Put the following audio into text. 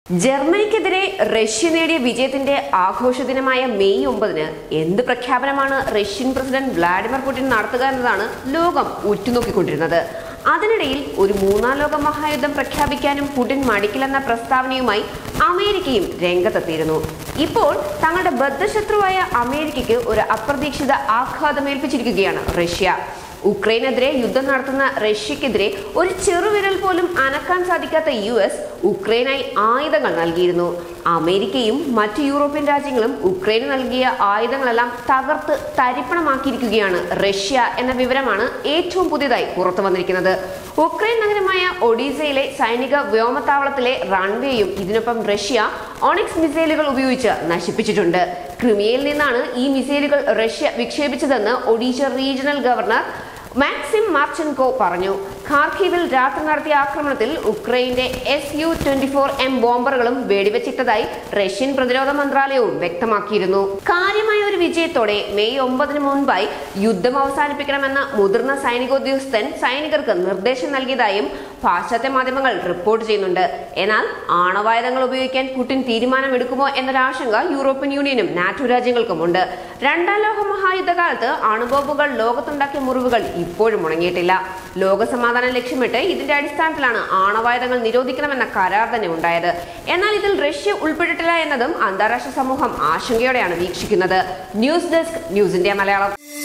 ജർമ്മനിക്കെതിരെ Russia നേടിയ വിജയത്തിന്റെ ആഘോഷ ദിനമായ മെയ് ഒമ്പതിന് എന്ത് പ്രഖ്യാപനമാണ് റഷ്യൻ പ്രസിഡന്റ് വ്ളാഡിമിർ പുടിൻ നടത്തുക എന്നതാണ് ലോകം ഉറ്റുനോക്കിക്കൊണ്ടിരുന്നത് അതിനിടയിൽ ഒരു മൂന്നാം ലോക മഹായുദ്ധം പ്രഖ്യാപിക്കാനും പുടിൻ മടിക്കില്ലെന്ന പ്രസ്താവനയുമായി അമേരിക്കയും രംഗത്തെത്തിയിരുന്നു ഇപ്പോൾ തങ്ങളുടെ ബദ്ധശത്രുവായ അമേരിക്കയ്ക്ക് ഒരു അപ്രതീക്ഷിത ആഘാതമേൽപ്പിച്ചിരിക്കുകയാണ് റഷ്യ ഉക്രൈനെതിരെ യുദ്ധം നടത്തുന്ന റഷ്യക്കെതിരെ ഒരു ചെറുവിരൽ പോലും അനക്കാൻ സാധിക്കാത്ത യു എസ് ഉക്രൈനായി ആയുധങ്ങൾ നൽകിയിരുന്നു അമേരിക്കയും മറ്റു യൂറോപ്യൻ രാജ്യങ്ങളും ഉക്രൈന് നൽകിയ ആയുധങ്ങളെല്ലാം തകർത്ത് തരിപ്പണമാക്കിയിരിക്കുകയാണ് റഷ്യ എന്ന വിവരമാണ് ഏറ്റവും പുതിയതായി പുറത്തു വന്നിരിക്കുന്നത് ഉക്രൈൻ നഗരമായ ഒഡീസയിലെ സൈനിക വ്യോമത്താവളത്തിലെ റൺവേയും ഇതിനൊപ്പം റഷ്യ ഓണിക്സ് മിസൈലുകൾ ഉപയോഗിച്ച് നശിപ്പിച്ചിട്ടുണ്ട് ക്രിമിയയിൽ നിന്നാണ് ഈ മിസൈലുകൾ റഷ്യ വിക്ഷേപിച്ചതെന്ന് Odesa regional governor Maxim Marchenko പറഞ്ഞു ഖാർക്കീവിൽ രാത്രി നടത്തിയ ആക്രമണത്തിൽ ഉക്രൈന്റെ S U twenty four M ബോംബറുകളും വെടിവെച്ചിട്ടതായി റഷ്യൻ പ്രതിരോധ മന്ത്രാലയവും വ്യക്തമാക്കിയിരുന്നു കാര്യമായ ഒരു വിജയത്തോടെ മെയ് ഒമ്പതിന് മുൻപായി യുദ്ധം അവസാനിപ്പിക്കണമെന്ന മുതിർന്ന സൈനികോദ്യോഗസ്ഥൻ സൈനികർക്ക് നിർദ്ദേശം നൽകിയതായും പാശ്ചാത്യ മാധ്യമങ്ങൾ റിപ്പോർട്ട് ചെയ്യുന്നുണ്ട് എന്നാൽ ആണവായുധങ്ങൾ ഉപയോഗിക്കാൻ പുടിൻ തീരുമാനമെടുക്കുമോ എന്നൊരാശങ്ക യൂറോപ്യൻ യൂണിയനും നാറ്റോ രാജ്യങ്ങൾക്കുമുണ്ട് രണ്ടാം ലോക മഹായുദ്ധകാലത്ത് അണുബോംബുകൾ ലോകത്തുണ്ടാക്കിയ മുറിവുകൾ ഇപ്പോഴും ഉണങ്ങിയിട്ടില്ല ലോക സമാധാനം ലക്ഷ്യമിട്ട് ഇതിന്റെ അടിസ്ഥാനത്തിലാണ് ആണവായുധങ്ങൾ നിരോധിക്കണമെന്ന കരാർ തന്നെ ഉണ്ടായത് എന്നാൽ ഇതിൽ റഷ്യ ഉൾപ്പെട്ടിട്ടില്ല എന്നതും അന്താരാഷ്ട്ര സമൂഹം ആശങ്കയോടെയാണ് വീക്ഷിക്കുന്നത് news desk news India Malayalam